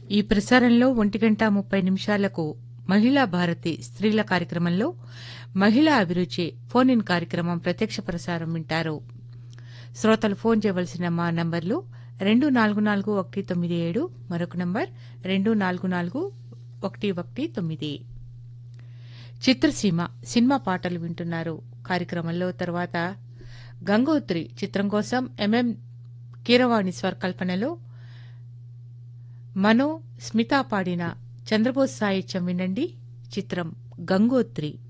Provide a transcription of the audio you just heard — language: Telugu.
ఈ ప్రసారంలో ఒంటి గంట ముప్పై నిమిషాలకు మహిళా భారతి స్త్రీల కార్యక్రమంలో మహిళా అభిరుచి ఫోన్ ఇన్ కార్యక్రమం ప్రత్యక్ష ప్రసారం వింటారు శ్రోతలు ఫోన్ చేయవలసిన మా నంబర్లు రెండు నాలుగు నాలుగు ఒకటి తొమ్మిది ఏడు మరొక నంబర్ రెండు నాలుగు నాలుగు ఒకటి ఒకటి తొమ్మిది చిత్రసీమ సినిమా పాటలు వింటున్నారు కార్యక్రమంలో తర్వాత గంగోత్రి చిత్రం కోసం ఎంఎం కీరవాణి స్వరకల్పనలో మనో స్మిత పాడిన చంద్రబోస్ సాహిత్యం వినండి చిత్రం గంగోత్రి